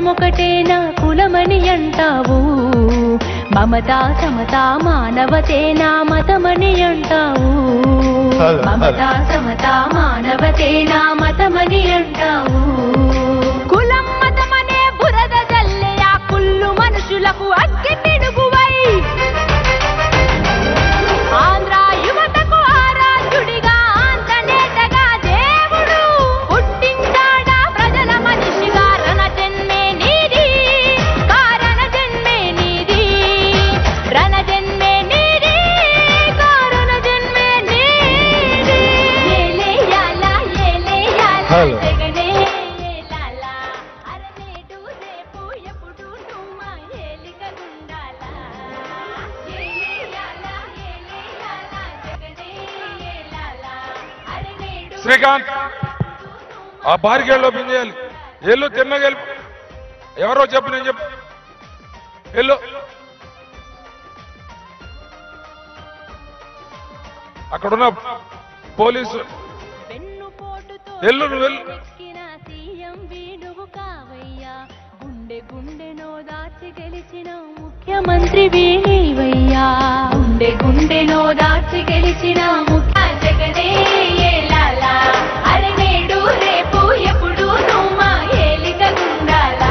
ఒకటే నా కులమని అంటావు మమత సమత మానవతే నా మతమని అంటావు హలో, మమత హలో. సమత మానవతే నా మతమని అంటావు కులం మతమనే బురద జల్లే ఆ కుళ్ళు మనుషులకు అగ్గి పిడుగువై ఆంధ్ర యువతకు ఆరాధ్యుడిగా ఆంధ్ర నేతగా దేవుడు పుట్టించాడా ప్రజల మనిషిగా రణ జన్మే నీది కారణ జన్మే నీది రణ జన్మే నీది కారణ జన్మే నీది ఏలేయాల ఏలేయాల హలో. జగనే ఏలాల అరనేడు రేపు ఎప్పుడు నువ్వు మా ఏలికగుండాలా ఏలేయాల ఏలేయాల జగనే ఏలాల అరనేడు శ్రీకాంత్ ఆ బారికేళ్ళు ఓపెన్ చేయాలి ఎల్లు తిన్నగా వెళ్ళి ఎవరో చెప్పు నేను చెప్పు ఎల్లు అక్కడున్న పోలీసు వెన్నుపోటుతో వెళ్ళు, నువ్వు వెళ్ళు. ఎక్కిన సీఎం వీడువు కావయ్యా గుండె గుండెనో దాచి గెలిచిన ముఖ్యమంత్రి వీణీవయ్యా గుండె గుండెనో దాచి గెలిచిన ముఖ్య జగనే ఏలాలా అరే నేడు రేపు ఎప్పుడు నువ్వు మా ఏలిక గుండాలా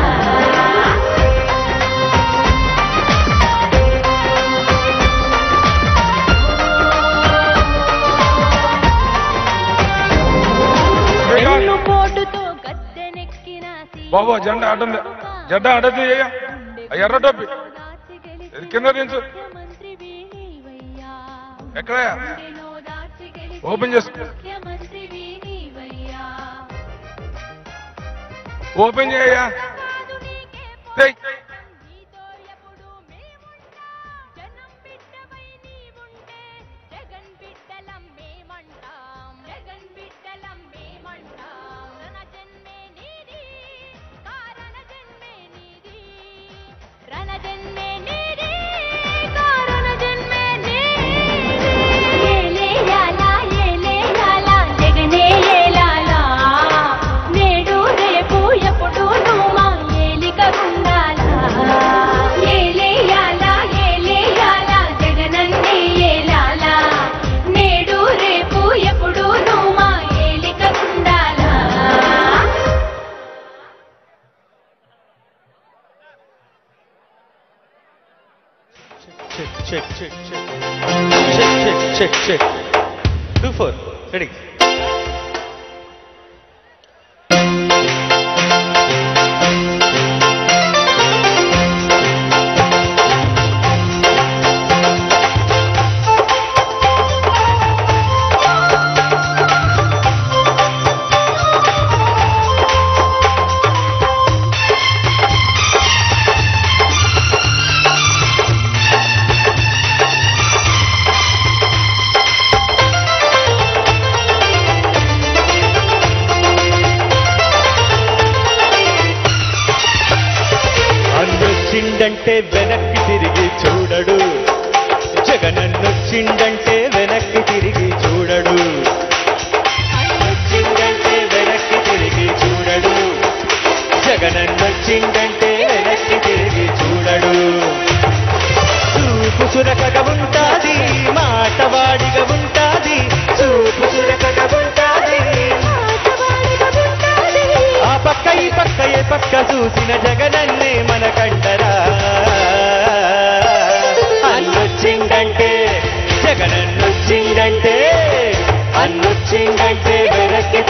శ్రీకాంత్ వెన్నుపోటుతో గద్దెనెక్కిన సీఎం బాబు జెండా అడ్డం జెండా అడ్డం చేయ ఎర్ర టోపి ఇది కింద దించు ముఖ్యమంత్రి వీణీవయ్యా ఎక్కడయా గుండెనో దాచి గెలిచిన ఓపెన్ చేసుకో ముఖ్యమంత్రి వీణీవయ్యా ఓపెన్ చేయయ్యా కాదు నీకే ఏయ్. నీతో ఎప్పుడు మేముంటాం జనం బిడ్డవై నీవుంటే జగన్ బిడ్డలం మేమంటాం జగన్ బిడ్డలం మేమంటాం రణ జన్మే నీది కారణ జన్మే నీది రణ జన్మే నీది కారణ జన్మే నీది ఏలేయాలా ఏలేయాలా జగనే ఏలాలా నేడు రేపు ఎప్పుడు నువ్వు మా ఏలిక ఉండాలా ఏలేయాలా ఏలేయాలా జగనన్నే ఏలాలా నేడు రేపు ఎప్పుడు నువ్వు మా ఏలిక ఉండాలా check, check, check, check. Check, check, check, check. Two, four. Ready. అన్నొచ్చిండంటే వెనక్కి తిరిగి చూడడు జగనన్నొచ్చిండంటే వెనక్కి తిరిగి చూడడు అన్నొచ్చిండంటే వెనక్కి తిరిగి చూడడు జగనన్నొచ్చిండంటే వెనక్కి తిరిగి చూడడు చూపు సురకగా ఉంటాది మాట వాడిగా ఉంటాది చూపు సురకగా ఉంటాది ఆ పక్క ఈ పక్క ఏ పక్క చూసిన జగనన్నే మన కంటరా అన్నొచ్చిందంటే జగనన్నొచ్చిందంటే అన్నొచ్చిందంటే వెనక్కి